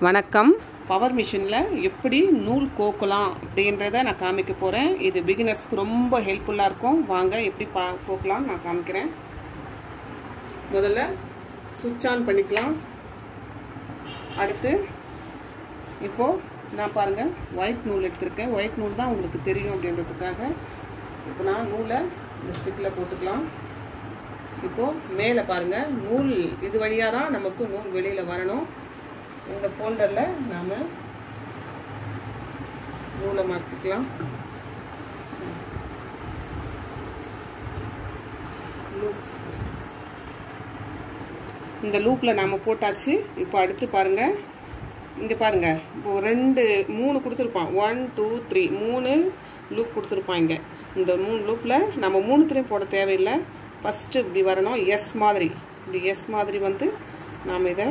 வணக்கம் பவர் மிஷினில் எப்படி நூல் கோக்கலாம் அப்படின்றத நான் காமிக்க போகிறேன் இது பிகினர்ஸ்க்கு ரொம்ப ஹெல்ப்ஃபுல்லாக இருக்கும் வாங்க எப்படி பா கோக்கலாம் நான் காமிக்கிறேன் முதல்ல சுவிட்ச் ஆன் பண்ணிக்கலாம் அடுத்து இப்போது நான் பாருங்கள் ஒயிட் நூல் எடுத்திருக்கேன் ஒயிட் நூல் தான் உங்களுக்கு தெரியும் அப்படின்றதுக்காக இப்போ நான் நூலை இந்த ஸ்டிக்கில் போட்டுக்கலாம் இப்போது மேலே பாருங்கள் நூல் இது வழியாக தான் நமக்கு நூல் வெளியில் வரணும் இந்த ஃபோல்டரில் நாம் நூலை மாற்றிக்கலாம் லூப் இந்த லூப்பில் நாம் போட்டாச்சு இப்போ அடுத்து பாருங்கள் இங்கே பாருங்கள் இப்போ ரெண்டு மூணு கொடுத்துருப்பான் ஒன் டூ த்ரீ மூணு லூப் கொடுத்துருப்பான் இங்கே இந்த மூணு லூப்பில் நம்ம மூணுத்துலேயும் போட தேவையில்லை ஃபஸ்ட்டு இப்படி வரணும் எஸ் மாதிரி இப்படி எஸ் மாதிரி வந்து நாம் இதை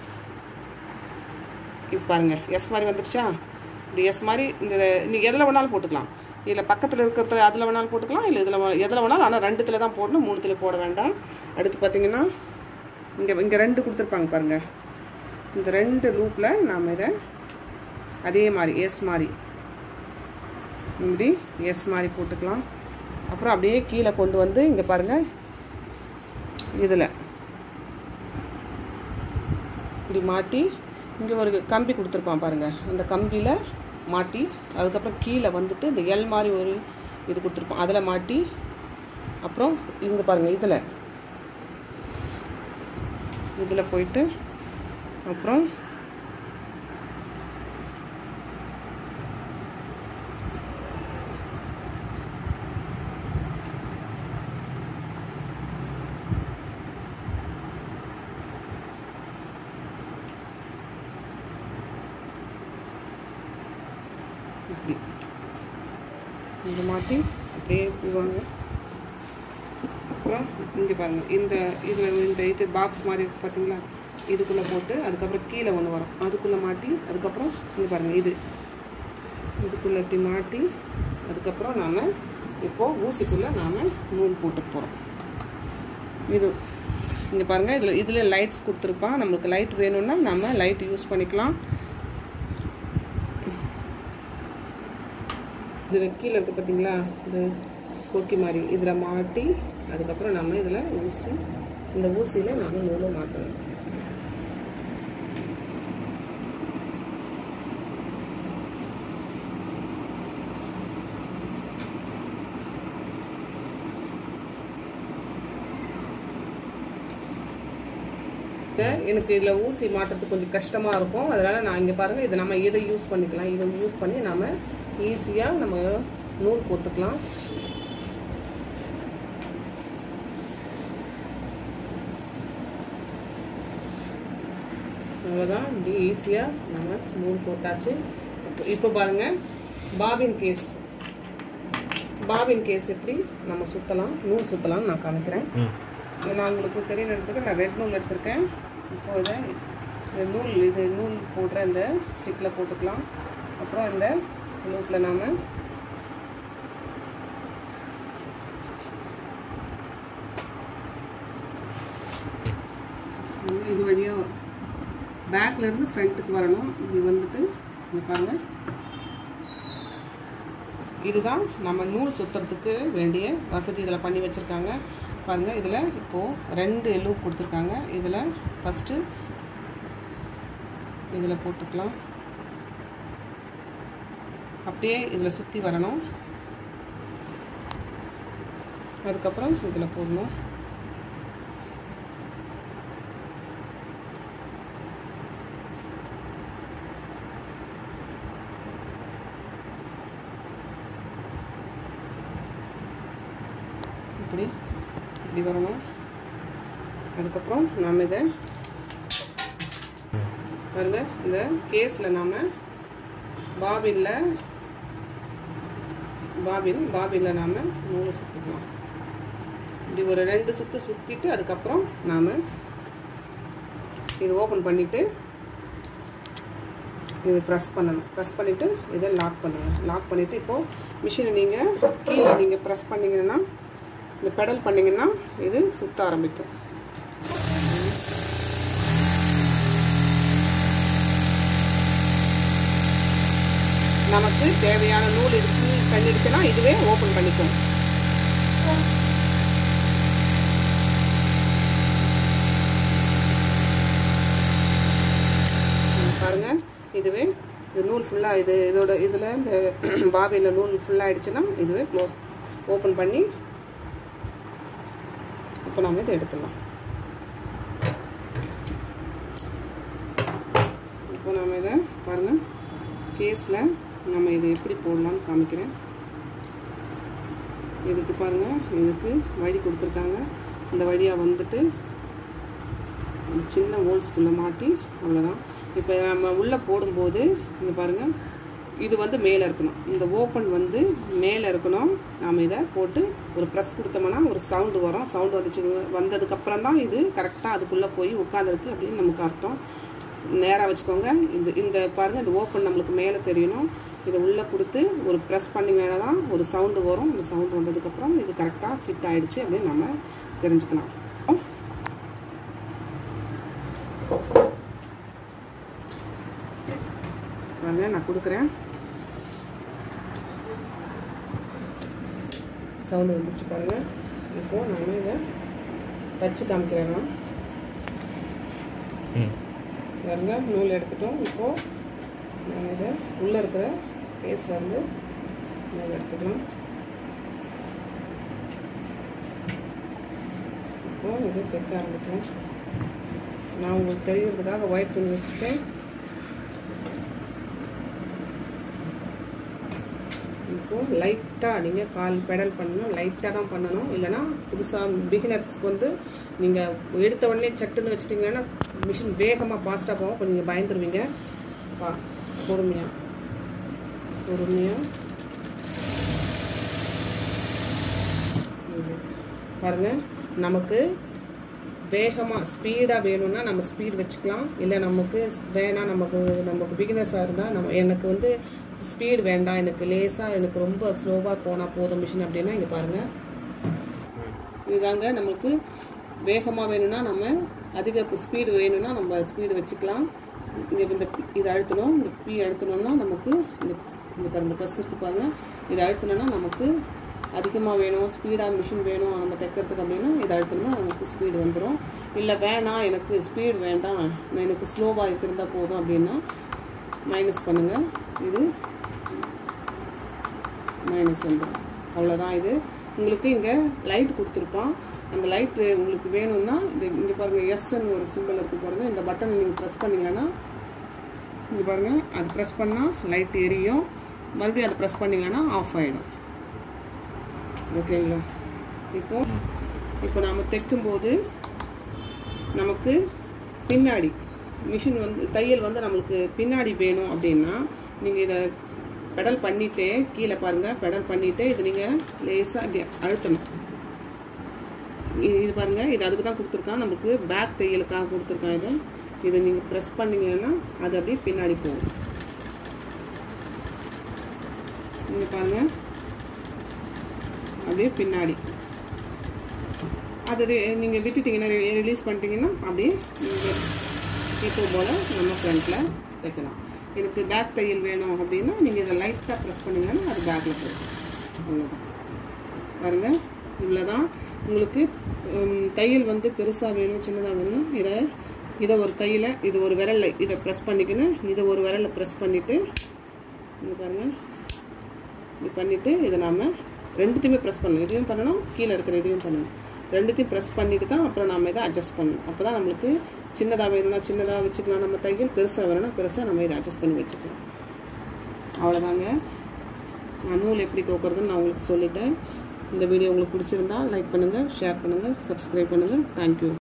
இப்போ பாருங்கள் எஸ் மாதிரி வந்துடுச்சா இப்படி எஸ் மாதிரி இந்த நீங்கள் எதில் வேணாலும் போட்டுக்கலாம் இதில் பக்கத்தில் இருக்கிறது அதில் வேணாலும் போட்டுக்கலாம் இல்லை இதில் எதில் வேணாலும் ஆனால் ரெண்டுத்தில் தான் போடணும் மூணுத்தில் போட வேண்டாம் அடுத்து பார்த்தீங்கன்னா இங்கே இங்கே ரெண்டு கொடுத்துருப்பாங்க பாருங்கள் இந்த ரெண்டு லூப்பில் நாம் இதை அதே மாதிரி எஸ் மாதிரி இப்படி எஸ் மாதிரி போட்டுக்கலாம் அப்புறம் அப்படியே கீழே கொண்டு வந்து இங்கே பாருங்கள் இதில் இப்படி மாட்டி இங்கே ஒரு கம்பி கொடுத்துருப்பான் பாருங்கள் அந்த கம்பியில் மாட்டி அதுக்கப்புறம் கீழே வந்துட்டு இந்த எல் மாதிரி ஒரு இது கொடுத்துருப்பான் அதில் மாட்டி அப்புறம் இங்கே பாருங்கள் இதில் இதில் போயிட்டு அப்புறம் இப்படி இங்கே மாட்டி அப்படியே போவாங்க அப்புறம் இங்கே பாருங்கள் இந்த இது இந்த இது பாக்ஸ் மாதிரி இருக்கு பார்த்தீங்களா இதுக்குள்ளே போட்டு அதுக்கப்புறம் கீழே ஒன்று வரும் அதுக்குள்ளே மாட்டி அதுக்கப்புறம் இங்கே பாருங்கள் இது இதுக்குள்ளே இப்படி மாட்டி அதுக்கப்புறம் நாம் இப்போது ஊசிக்குள்ளே நாம் நூல் போட்டு போகிறோம் இது இங்கே பாருங்கள் இதில் இதில் லைட்ஸ் கொடுத்துருப்பான் நம்மளுக்கு லைட் வேணும்னா நம்ம லைட் யூஸ் பண்ணிக்கலாம் இதில் கீழே இருக்குது பார்த்தீங்களா இது கொக்கி மாதிரி இதில் மாட்டி அதுக்கப்புறம் நம்ம இதில் ஊசி இந்த ஊசியில் நம்ம நூலை மாற்றணும் எனக்கு இதில் ஊசி மாட்டுறதுக்கு கொஞ்சம் கஷ்டமாக இருக்கும் அதனால் நான் இங்கே பாருங்கள் இதை நம்ம இதை யூஸ் பண்ணிக்கலாம் இதை யூஸ் பண்ணி நம்ம ஈஸியாக நம்ம நூல் கோத்துக்கலாம் அவ்வளோதான் இப்படி ஈஸியாக நம்ம நூல் கோத்தாச்சு இப்போ பாருங்கள் பாபின் கேஸ் பாபின் கேஸ் எப்படி நம்ம சுற்றலாம் நூல் சுற்றலாம்னு நான் காமிக்கிறேன் நான் உங்களுக்கு தெரியணுன்றதுக்கு நான் ரெட் நூல் எடுத்திருக்கேன் இப்போ இதை இந்த நூல் இது நூல் போடுற இந்த ஸ்டிக்கில் போட்டுக்கலாம் அப்புறம் இந்த லூப்பில் நாம் இது வழியாக பேக்லேருந்து ஃப்ரண்ட்டுக்கு வரணும் இது வந்துட்டு இங்கே பாருங்கள் இதுதான் நம்ம நூல் சுற்றுறதுக்கு வேண்டிய வசதி இதில் பண்ணி வச்சுருக்காங்க பாருங்கள் இதில் இப்போது ரெண்டு லூப் கொடுத்துருக்காங்க இதில் ஃபஸ்ட்டு இதில் போட்டுக்கலாம் அப்படியே இதில் சுற்றி வரணும் அதுக்கப்புறம் இதில் போடணும் இப்படி இப்படி வரணும் அதுக்கப்புறம் நாம் இதை பாருங்க இந்த கேஸில் நாம் பாபினில் பாபின் பாபினில் நாம் நூலை சுற்றிக்கலாம் இப்படி ஒரு ரெண்டு சுற்று சுற்றிட்டு அதுக்கப்புறம் நாம் இது ஓப்பன் பண்ணிவிட்டு இது ப்ரெஸ் பண்ணணும் ப்ரெஸ் பண்ணிவிட்டு இதை லாக் பண்ணுங்கள் லாக் பண்ணிவிட்டு இப்போது மிஷினை நீங்கள் கீழே நீங்கள் ப்ரெஸ் பண்ணிங்கன்னா இந்த பெடல் பண்ணிங்கன்னா இது சுற்ற ஆரம்பிக்கும் உங்களுக்கு தேவையான நூல் இருக்கு பண்ணிடுச்சுன்னா இதுவே ஓப்பன் பண்ணிக்கும் பாருங்க இதுவே இது நூல் ஃபுல்லாக இது இதோட இதில் இந்த பாபியில் நூல் ஃபுல்லாக ஆயிடுச்சுன்னா இதுவே க்ளோஸ் ஓப்பன் பண்ணி இப்போ நம்ம இதை எடுத்துடலாம் இப்போ நம்ம இதை பாருங்கள் கேஸில் நம்ம இதை எப்படி போடலாம்னு காமிக்கிறேன் இதுக்கு பாருங்கள் இதுக்கு வழி கொடுத்துருக்காங்க இந்த வழியாக வந்துட்டு சின்ன ஹோல்ஸ்குள்ளே மாட்டி அவ்வளோதான் இப்போ நம்ம உள்ளே போடும்போது இங்கே பாருங்கள் இது வந்து மேலே இருக்கணும் இந்த ஓப்பன் வந்து மேலே இருக்கணும் நாம் இதை போட்டு ஒரு ப்ரெஸ் கொடுத்தோம்னா ஒரு சவுண்டு வரும் சவுண்டு வந்துச்சு வந்ததுக்கப்புறம் தான் இது கரெக்டாக அதுக்குள்ளே போய் உட்காந்துருக்கு அப்படின்னு நமக்கு அர்த்தம் நேராக வச்சுக்கோங்க இந்த இந்த பாருங்கள் இந்த ஓப்பன் நம்மளுக்கு மேலே தெரியணும் இதை உள்ளே கொடுத்து ஒரு ப்ரெஸ் பண்ணிங்கன்னா தான் ஒரு சவுண்டு வரும் அந்த சவுண்டு வந்ததுக்கப்புறம் இது கரெக்டாக ஃபிட் ஆகிடுச்சு அப்படின்னு நம்ம தெரிஞ்சுக்கலாம் பாருங்க நான் கொடுக்குறேன் சவுண்டு வந்துச்சு பாருங்க இப்போ நான் இதை தச்சு காமிக்கிறேன் நான் பாருங்க நூல் எடுத்துட்டோம் இப்போ நான் இதை உள்ளே இருக்கிற கேஸில் இருந்து நூல் எடுத்துக்கலாம் இப்போ இதை தைக்க ஆரம்பிக்கிறேன் நான் உங்களுக்கு தெரியறதுக்காக ஒயிட் துணி வச்சுருக்கேன் இப்போது லைட்டாக நீங்கள் கால் பெடல் பண்ணணும் லைட்டாக தான் பண்ணணும் இல்லைனா புதுசாக பிகினர்ஸ்க்கு வந்து நீங்கள் எடுத்த உடனே சட்டுன்னு வச்சிட்டிங்கன்னா மிஷின் வேகமாக ஃபாஸ்ட்டாக போகும் அப்போ நீங்கள் பயந்துருவீங்க பா பொறுமையாக பொறுமையாக பாருங்கள் நமக்கு வேகமாக ஸ்பீடாக வேணும்னா நம்ம ஸ்பீட் வச்சுக்கலாம் இல்லை நமக்கு வேணாம் நமக்கு நமக்கு பிகினர்ஸாக இருந்தால் நம்ம எனக்கு வந்து ஸ்பீடு வேண்டாம் எனக்கு லேசாக எனக்கு ரொம்ப ஸ்லோவாக போனால் போதும் மிஷின் அப்படின்னா இங்கே பாருங்கள் இதுதாங்க நமக்கு வேகமாக வேணும்னா நம்ம அதிக ஸ்பீடு வேணும்னா நம்ம ஸ்பீடு வச்சுக்கலாம் இங்கே இந்த இதை அழுத்தணும் இந்த பி அழுத்தணும்னா நமக்கு இந்த இந்த பாருங்கள் ப்ரெஸ் இருக்கு பாருங்கள் இதை அழுத்தணும்னா நமக்கு அதிகமாக வேணும் ஸ்பீடாக மிஷின் வேணும் நம்ம தைக்கிறதுக்கு அப்படின்னா இதை அழுத்தணும்னா நமக்கு ஸ்பீடு வந்துடும் இல்லை வேணாம் எனக்கு ஸ்பீடு வேண்டாம் நான் எனக்கு ஸ்லோவாக இருந்தால் போதும் அப்படின்னா மைனஸ் பண்ணுங்கள் இது மைனஸ் வந்துடும் அவ்வளோதான் இது உங்களுக்கு இங்கே லைட் கொடுத்துருப்பான் அந்த லைட்டு உங்களுக்கு வேணும்னா இந்த இங்கே பாருங்கள் எஸ்ன்னு ஒரு சிம்பிள் இருக்குது பாருங்கள் இந்த பட்டனை நீங்கள் ப்ரெஸ் பண்ணிங்கன்னா இங்கே பாருங்கள் அது ப்ரெஸ் பண்ணால் லைட் எரியும் மறுபடியும் அதை ப்ரெஸ் பண்ணிங்கன்னா ஆஃப் ஆகிடும் ஓகேங்களா இப்போ இப்போ நாம் தைக்கும்போது நமக்கு பின்னாடி மிஷின் வந்து தையல் வந்து நம்மளுக்கு பின்னாடி வேணும் அப்படின்னா நீங்கள் இதை பெடல் பண்ணிவிட்டு கீழே பாருங்கள் பெடல் பண்ணிவிட்டு இது நீங்கள் லேசாக இப்படி அழுத்தணும் இது பாருங்கள் இது அதுக்கு தான் கொடுத்துருக்கான் நமக்கு பேக் தையலுக்காக கொடுத்துருக்கான் இது இதை நீங்கள் ப்ரெஸ் பண்ணிங்கன்னா அது அப்படியே பின்னாடி போகும் நீங்கள் பாருங்கள் அப்படியே பின்னாடி அது நீங்கள் விட்டுட்டிங்கன்னா ரிலீஸ் பண்ணிட்டீங்கன்னா அப்படியே நீங்கள் இப்போ போல் நம்ம ஃப்ரண்ட்டில் தைக்கலாம் எனக்கு பேக் தையல் வேணும் அப்படின்னா நீங்கள் இதை லைட்டாக ப்ரெஸ் பண்ணிங்கன்னா அது பேக்கில் போகும் அவ்வளோதான் பாருங்கள் இவ்வளோ தான் உங்களுக்கு தையல் வந்து பெருசாக வேணும் சின்னதாக வேணும் இதை இதை ஒரு கையில் இது ஒரு விரலில் இதை ப்ரெஸ் பண்ணிக்கணும் இதை ஒரு விரலில் ப்ரெஸ் பண்ணிவிட்டு இங்கே பாருங்கள் இது பண்ணிவிட்டு இதை நாம் ரெண்டுத்தையுமே ப்ரெஸ் பண்ணணும் இதையும் பண்ணணும் கீழே இருக்கிற இதையும் பண்ணணும் ரெண்டுத்தையும் ப்ரெஸ் பண்ணிட்டு தான் அப்புறம் நம்ம இதை அட்ஜஸ்ட் பண்ணணும் அப்போ தான் நம்மளுக்கு சின்னதாக வேணும்னா சின்னதாக வச்சுக்கலாம் நம்ம தையல் பெருசாக வேணும்னா பெருசாக நம்ம இதை அட்ஜஸ்ட் பண்ணி வச்சுக்கலாம் அவ்வளோதாங்க நான் நூல் எப்படி கோக்குறதுன்னு நான் உங்களுக்கு சொல்லிட்டேன் இந்த வீடியோ உங்களுக்கு பிடிச்சிருந்தா லைக் பண்ணுங்கள் ஷேர் பண்ணுங்கள் சப்ஸ்கிரைப் பண்ணுங்கள் தேங்க்யூ